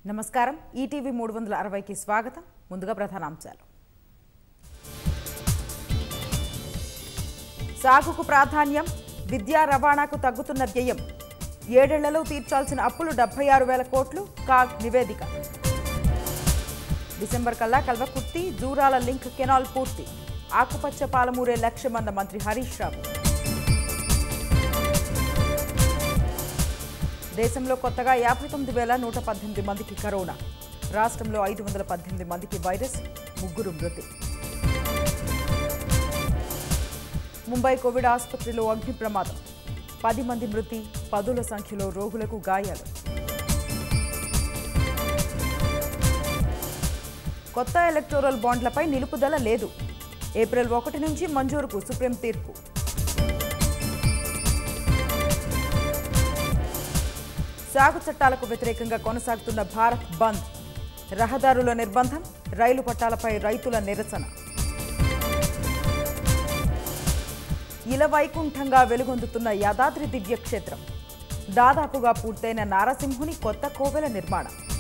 నమస్కారం ఈటీవీ మూడు వందల అరవైకి స్వాగతం ముందుగా ప్రధానాంశాలు సాగుకు ప్రాధాన్యం విద్యా రవాణాకు తగ్గుతున్న వ్యయం ఏడేళ్లలో తీర్చాల్సిన అప్పులు డెబ్బై ఆరు వేల కోట్లు కాగ్ నివేదిక డిసెంబర్ కల్లా కల్వకుర్తి జూరాల లింక్ కెనాల్ పూర్తి ఆకుపచ్చ పాలమూరే లక్ష్యమన్న మంత్రి హరీష్ రావు దేశంలో కొత్తగా యాభై తొమ్మిది వేల నూట పద్దెనిమిది మందికి కరోనా రాష్ట్రంలో ఐదు వందల పద్దెనిమిది మందికి వైరస్ ముగ్గురు మృతి ముంబై కోవిడ్ ఆసుపత్రిలో అగ్ని ప్రమాదం పది మంది మృతి పదుల సంఖ్యలో రోగులకు గాయాలు కొత్త ఎలక్టోరల్ బాండ్లపై నిలుపుదల లేదు ఏప్రిల్ ఒకటి నుంచి మంజూరుకు సుప్రీం తీర్పు సాగు చట్టాలకు వ్యతిరేకంగా కొనసాగుతున్న భారత్ బంద్ రహదారుల నిర్బంధం రైలు పట్టాలపై రైతుల నిరసన ఇలవైకుంఠంగా వెలుగొందుతున్న యాదాద్రి దివ్యక్షేత్రం దాదాపుగా పూర్తయిన నారసింహుని కొత్త కోవెల నిర్మాణం